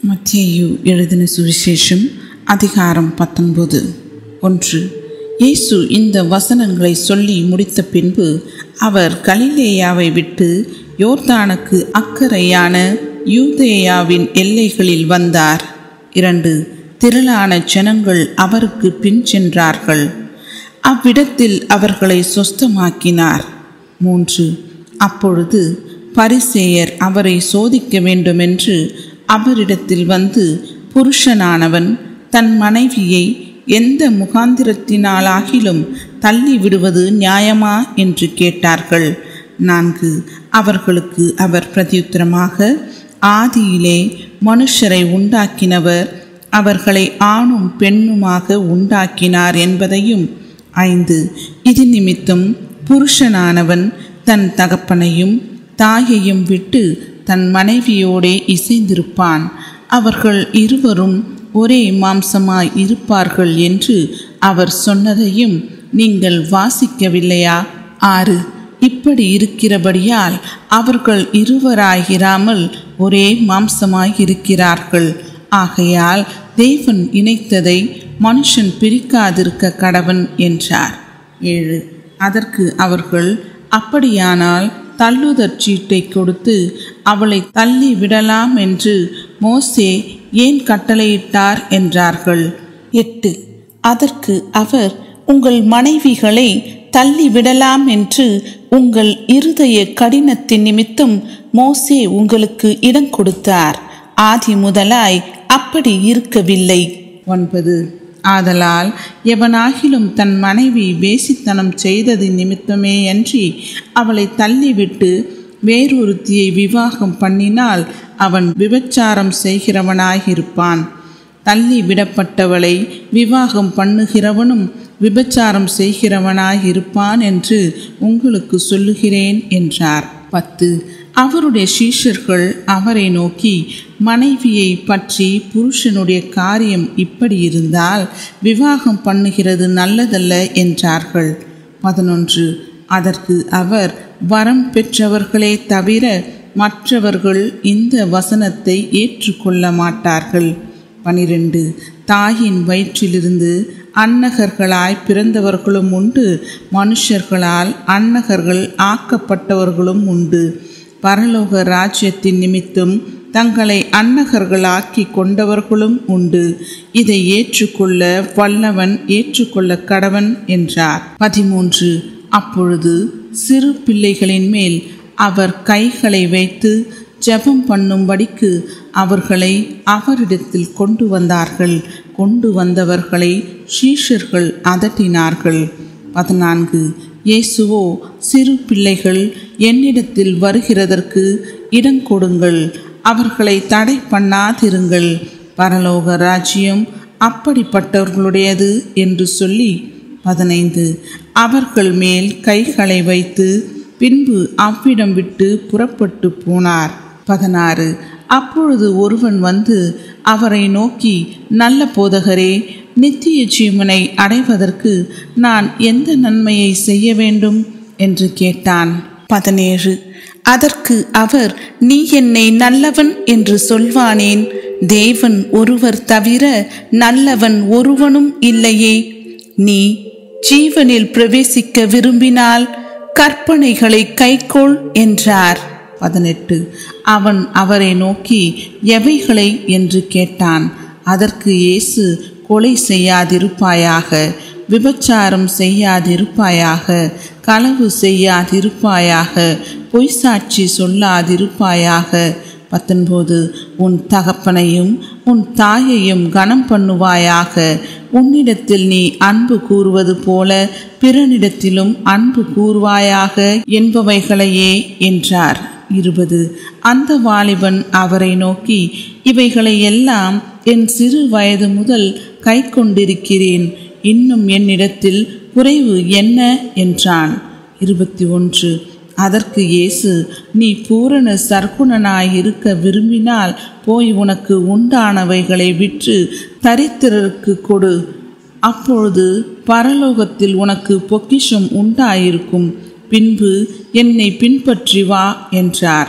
மத்தேயு எழுதின சுவிசேஷம் அதிகாரம் பத்தொன்பது ஒன்று இயேசு இந்த வசனங்களை சொல்லி முடித்த பின்பு அவர் கலிலேயாவை விட்டு யோர்தானுக்கு அக்கறையான யூதேயாவின் எல்லைகளில் வந்தார் இரண்டு திரளான ஜனங்கள் அவருக்கு பின் சென்றார்கள் அவ்விடத்தில் அவர்களை சொஸ்தமாக்கினார் மூன்று அப்பொழுது பரிசேயர் அவரை சோதிக்க வேண்டுமென்று அவரிடத்தில் வந்து புருஷனானவன் தன் மனைவியை எந்த முகாந்திரத்தினாலாகிலும் தள்ளி விடுவது நியாயமா என்று கேட்டார்கள் நான்கு அவர்களுக்கு அவர் பிரதியுத்தரமாக ஆதியிலே மனுஷரை உண்டாக்கினவர் அவர்களை ஆணும் பெண்ணுமாக உண்டாக்கினார் என்பதையும் ஐந்து இது நிமித்தம் புருஷனானவன் தன் தகப்பனையும் தாயையும் விட்டு தன் மனைவியோடே இசைந்திருப்பான் அவர்கள் இருவரும் ஒரே மாம்சமாய் இருப்பார்கள் என்று அவர் சொன்னதையும் நீங்கள் வாசிக்கவில்லையா ஆறு இப்படி இருக்கிறபடியால் அவர்கள் இருவராயிராமல் ஒரே மாம்சமாய் இருக்கிறார்கள் ஆகையால் தேவன் இணைத்ததை மனுஷன் பிரிக்காதிருக்க கடவன் என்றார் ஏழு அதற்கு அவர்கள் அப்படியானால் தள்ளுதற் சீட்டை கொடுத்து அவளை தள்ளி விடலாம் என்று மோசே ஏன் கட்டளையிட்டார் என்றார்கள் எட்டு அதற்கு அவர் உங்கள் மனைவிகளை தள்ளி விடலாம் என்று உங்கள் இருதய கடினத்தின் நிமித்தம் மோசே உங்களுக்கு இடம் கொடுத்தார் ஆதி முதலாய் அப்படி இருக்கவில்லை ஒன்பது ஆதலால் எவனாகிலும் தன் மனைவி வேசித்தனம் செய்தது நிமித்தமே அன்றி அவளை தள்ளிவிட்டு வேறொருத்தியை விவாகம் பண்ணினால் அவன் விபச்சாரம் செய்கிறவனாயிருப்பான் தள்ளி விடப்பட்டவளை விவாகம் பண்ணுகிறவனும் விபச்சாரம் செய்கிறவனாயிருப்பான் என்று உங்களுக்கு சொல்லுகிறேன் என்றார் பத்து அவருடைய சீஷர்கள் அவரை நோக்கி மனைவியை பற்றி புருஷனுடைய காரியம் இப்படி இருந்தால் விவாகம் பண்ணுகிறது நல்லதல்ல என்றார்கள் பதினொன்று அதற்கு அவர் வரம் பெற்றவர்களே தவிர மற்றவர்கள் இந்த வசனத்தை ஏற்றுக்கொள்ள மாட்டார்கள் பனிரெண்டு தாயின் வயிற்றிலிருந்து அன்னகர்களாய் பிறந்தவர்களும் உண்டு மனுஷர்களால் அன்னகர்கள் ஆக்கப்பட்டவர்களும் உண்டு பரலோக ராஜ்யத்தின் நிமித்தம் தங்களை அன்னகர்களாக்கி கொண்டவர்களும் உண்டு இதை ஏற்றுக்கொள்ள வல்லவன் ஏற்றுக்கொள்ள கடவன் என்றார் பதிமூன்று அப்பொழுது சிறு பிள்ளைகளின் மேல் அவர் கைகளை வைத்து ஜெபம் பண்ணும்படிக்கு அவர்களை அவரிடத்தில் கொண்டு வந்தார்கள் கொண்டு வந்தவர்களை சீஷர்கள் அதட்டினார்கள் பதினான்கு இயேசுவோ சிறு பிள்ளைகள் என்னிடத்தில் வருகிறதற்கு இடம் கொடுங்கள் அவர்களை தடை பண்ணாதிருங்கள் பரலோக ராஜ்யம் அப்படிப்பட்டவர்களுடையது என்று சொல்லி பதினைந்து அவர்கள் மேல் கைகளை வைத்து பின்பு அவ்விடம் விட்டு புறப்பட்டு போனார் பதினாறு அப்பொழுது ஒருவன் வந்து அவரை நோக்கி நல்ல போதகரே நித்திய ஜீவனை அடைவதற்கு நான் எந்த நன்மையை செய்ய வேண்டும் என்று கேட்டான் பதினேழு அதற்கு அவர் நீ என்னை நல்லவன் என்று சொல்வானேன் தேவன் ஒருவர் தவிர நல்லவன் ஒருவனும் இல்லையே நீ ஜீவனில் பிரவேசிக்க விரும்பினால் கற்பனைகளை கைக்கொள் என்றார் பதினெட்டு அவன் அவரை நோக்கி எவைகளை என்று கேட்டான் அதற்கு இயேசு கொலை செய்யாதிருப்பாயாக விபச்சாரம் செய்யாதிருப்பாயாக களவு செய்யாதிருப்பாயாக பொய் சாட்சி சொல்லாதிருப்பாயாக பத்தொன்பது உன் தகப்பனையும் உன் தாயையும் கனம் பண்ணுவாயாக உன்னிடத்தில் நீ அன்பு கூறுவது போல பிறனிடத்திலும் அன்பு கூறுவாயாக என்பவைகளையே என்றார் இருபது அந்த வாலிபன் அவரை நோக்கி இவைகளை எல்லாம் என் சிறு வயது முதல் கை கொண்டிருக்கிறேன் இன்னும் என்னிடத்தில் குறைவு என்ன என்றான் இருபத்தி ஒன்று அதற்கு இயேசு நீ பூரண சர்க்குணனாயிருக்க விரும்பினால் போய் உனக்கு உண்டானவைகளை விற்று தரித்திரருக்கு கொடு அப்பொழுது பரலோகத்தில் உனக்கு பொக்கிஷம் உண்டாயிருக்கும் பின்பு என்னை பின்பற்றி வா என்றார்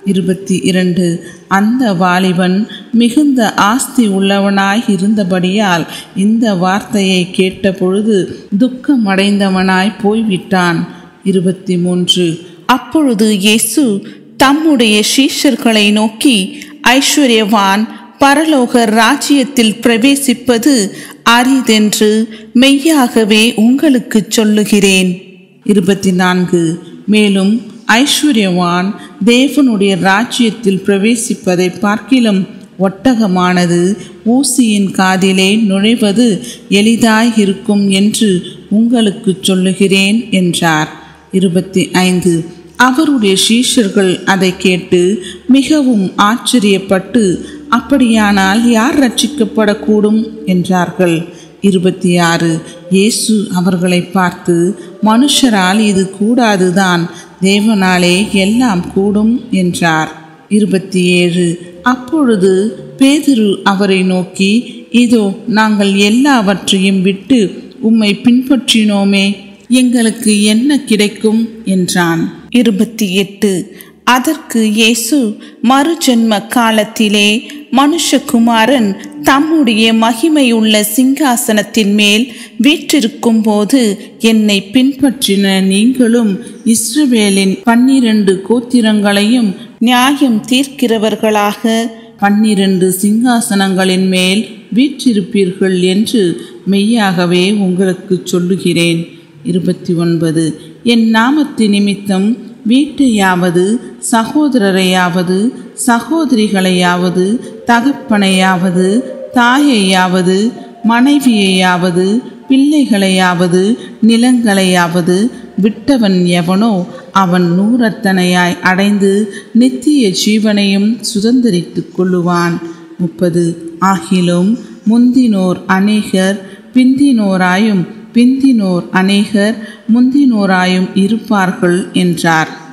இருபத்தி இரண்டு அந்த வாலிபன் மிகுந்த ஆஸ்தி உள்ளவனாய் இருந்தபடியால் இந்த வார்த்தையை கேட்டபொழுது துக்கமடைந்தவனாய் போய்விட்டான் இருபத்தி மூன்று அப்பொழுது இயேசு தம்முடைய சீஷர்களை நோக்கி ஐஸ்வர்யவான் பரலோக ராஜ்யத்தில் பிரவேசிப்பது அரிதென்று மெய்யாகவே உங்களுக்கு சொல்லுகிறேன் இருபத்தி நான்கு மேலும் ஐஸ்வர்யவான் தேவனுடைய ராஜ்யத்தில் பிரவேசிப்பதை பார்க்கிலும் ஒட்டகமானது ஊசியின் காதிலே நுழைவது எளிதாயிருக்கும் என்று உங்களுக்கு சொல்லுகிறேன் என்றார் இருபத்தி ஐந்து அவருடைய சீஷர்கள் அதை கேட்டு மிகவும் ஆச்சரியப்பட்டு அப்படியானால் யார் ரட்சிக்கப்படக்கூடும் என்றார்கள் இருபத்தி ஆறு இயேசு அவர்களை பார்த்து மனுஷரால் இது கூடாதுதான் தேவனாலே எல்லாம் கூடும் என்றார் இருபத்தி ஏழு அப்பொழுது பேதுரு அவரை நோக்கி இதோ நாங்கள் எல்லாவற்றையும் விட்டு உம்மை பின்பற்றினோமே எங்களுக்கு என்ன கிடைக்கும் என்றான் இருபத்தி எட்டு அதற்கு இயேசு மறுஜன்ம காலத்திலே மனுஷகுமாரன் தம்முடைய மகிமையுள்ள சிங்காசனத்தின் மேல் வீற்றிருக்கும் போது என்னை பின்பற்றின நீங்களும் இஸ்ரவேலின் பன்னிரண்டு கோத்திரங்களையும் நியாயம் தீர்க்கிறவர்களாக பன்னிரண்டு சிங்காசனங்களின் மேல் வீற்றிருப்பீர்கள் என்று மெய்யாகவே உங்களுக்கு சொல்லுகிறேன் இருபத்தி ஒன்பது என் நாமத்து நிமித்தம் வீட்டையாவது சகோதரரையாவது சகோதரிகளையாவது தகப்பனையாவது தாயையாவது மனைவியையாவது பிள்ளைகளையாவது நிலங்களையாவது விட்டவன் எவனோ அவன் நூறத்தனையாய் அடைந்து நித்திய ஜீவனையும் சுதந்திரித்துக் கொள்ளுவான் முப்பது ஆகிலும் முந்தினோர் அநேகர் பிந்தினோராயும் பிந்தினோர் அநேகர் முந்தினோராயும் இருப்பார்கள் என்றார்